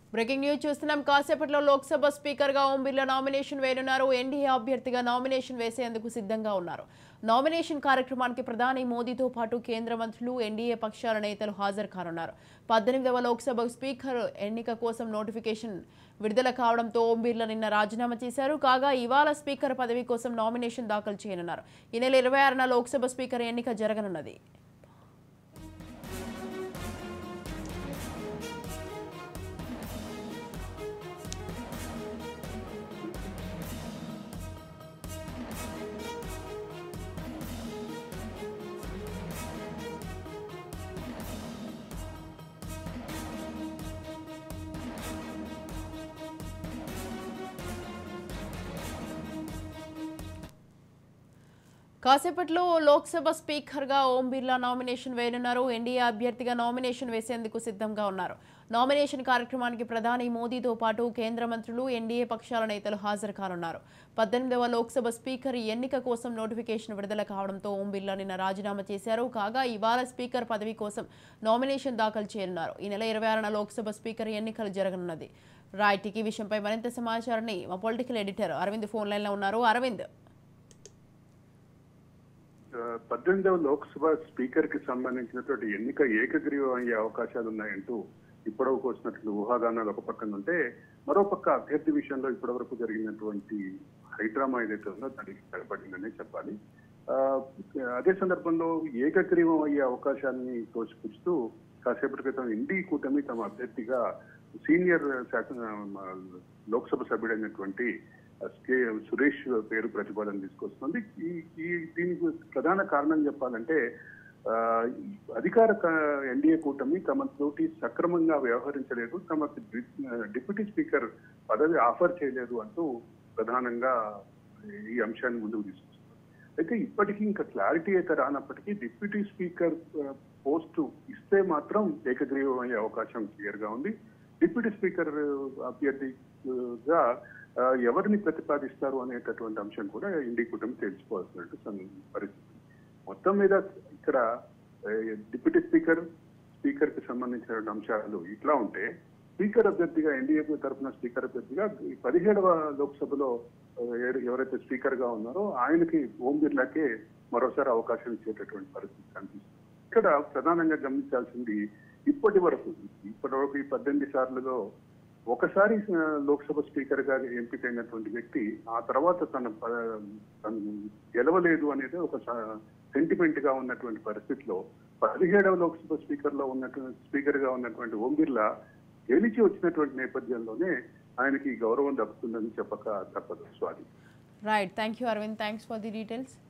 breaking news చూస్తున్నాం కాసేపట్లో Lok Sabha speaker గా ఓం బిర్లా నామినేషన్ వేయనున్నారు ఎన్డీఏ అభ్యర్థిగా నామినేషన్ వేసేందుకు సిద్ధంగా ఉన్నారు నామినేషన్ కార్యక్రమానికి ప్రధాని మోదీతో పాటు కేంద్ర మంత్రులు ఎన్డీఏ పక్షాల నేతలు హాజరు కానున్నారు పద్దెనిమిదవ లోక్సభ స్పీకర్ ఎన్నిక కోసం నోటిఫికేషన్ విడుదల కావడంతో ఓం బిర్లా నిన్న రాజీనామా చేశారు కాగా ఇవాళ స్పీకర్ పదవి కోసం నామినేషన్ దాఖలు చేయనున్నారు ఈ నెల ఇరవై ఆరున లోక్సభ స్పీకర్ ఎన్నిక జరగనున్నది కాసేపట్లో లోక్సభ స్పీకర్గా ఓం బిర్లా నామినేషన్ వేయనున్నారు ఎన్డీఏ అభ్యర్థిగా నామినేషన్ వేసేందుకు సిద్ధంగా ఉన్నారు నామినేషన్ కార్యక్రమానికి ప్రధాని మోదీతో పాటు కేంద్ర మంత్రులు ఎన్డీఏ పక్షాల నేతలు హాజరు కానున్నారు పద్దెనిమిదవ లోక్సభ స్పీకర్ ఎన్నిక కోసం నోటిఫికేషన్ విడుదల కావడంతో ఓం బిర్లా నిన్న రాజీనామా చేశారు కాగా ఇవాళ స్పీకర్ పదవి కోసం నామినేషన్ దాఖలు చేయనున్నారు ఈ నెల ఇరవై ఆరున లోక్సభ స్పీకర్ ఎన్నికలు జరగనున్నది రైట్ ఈ విషయంపై మరింత సమాచారాన్ని మా పొలిటికల్ ఎడిటర్ అరవింద్ ఫోన్ లైన్లో ఉన్నారు అరవింద్ ఆ, పద్దెనిమిదవ లోక్సభ స్పీకర్ కి సంబంధించినటువంటి ఎన్నిక ఏకగ్రీవం అయ్యే అవకాశాలు ఉన్నాయంటూ ఇప్పటివరకు వచ్చినటువంటి ఊహాగానాలు ఒక పక్కన ఉంటే మరో పక్క అభ్యర్థి విషయంలో ఇప్పటివరకు జరిగినటువంటి హైడ్రామా ఏదైతే ఉందో దానికి సరిపడిందనే చెప్పాలి ఆ, అదే సందర్భంలో ఏకగ్రీవం అయ్యే అవకాశాన్ని తోసిపుచ్చుతూ కాసేపటి క్రితం ఇండి కూటమి తమ అభ్యర్థిగా సీనియర్ శాసన ఆ, లోక్సభ సభ్యుడైనటువంటి కే సురేష్ పేరు ప్రతిపాదన తీసుకొస్తుంది ఈ ఈ దీనికి ప్రధాన కారణం చెప్పాలంటే ఆ, అధికార క- ఎన్డీఏ కూటమి తమ తోటి సక్రమంగా వ్యవహరించలేదు తమకు డి- డిప్యూటీ స్పీకర్ పదవి ఆఫర్ చేయలేదు అంటూ ప్రధానంగా ఈ అంశాన్ని ముందుకు తీసుకొస్తుంది అయితే ఇప్పటికీ ఇంకా క్లారిటీ అయితే రానప్పటికీ డిప్యూటీ స్పీకర్ ఆ, పోస్టు ఇస్తే మాత్రం ఏకగ్రీవం అయ్యే అవకాశం క్లియర్ గా ఉంది డిప్యూటీ స్పీకర్ అభ్యర్థిగా ఆ, ఎవరిని ప్రతిపాదిస్తారు అనేటటువంటి అంశం కూడా ఇండి కూటమి తెలుసుకోవాల్సినట్టు సం- పరిస్థితి మొత్తం మీద ఇక్కడ ఆ, డిప్యూటీ స్పీకర్ స్పీకర్ కి సంబంధించిన అంశాలు ఇట్లా ఉంటే స్పీకర్ అభ్యర్థిగా ఎన్డీఏ తరఫున స్పీకర్ అభ్యర్థిగా ఈ పదిహేడవ లోక్సభలో ఆ, ఎవరు- ఎవరైతే స్పీకర్ గా ఉన్నారో ఆయనకి ఓం బిర్లాకే మరోసారి అవకాశం ఇచ్చేటటువంటి పరిస్థితి కనిపిస్తుంది ఇక్కడ ప్రధానంగా గమనించాల్సింది ఇప్పటి వరకు ఇప్పటి వరకు ఈ పద్దెనిమిది సార్లులో ఒకసారి ఆ, లోక్సభ స్పీకర్ గా ఎంపికైనటువంటి వ్యక్తి ఆ తర్వాత తన ప- తను గెలవలేదు అనేది ఒక సెంటిమెంట్ గా ఉన్నటువంటి పరిస్థితిలో పదిహేడవ లోక్సభ స్పీకర్ లో ఉన్నటువంటి స్పీకర్ గా ఉన్నటువంటి ఓం బిర్లా గెలిచి వచ్చినటువంటి నేపథ్యంలోనే ఆయనకి ఈ గౌరవం దక్కుతుందని చెప్పక తప్పదు Swathi right thank you Aravind thanks for the details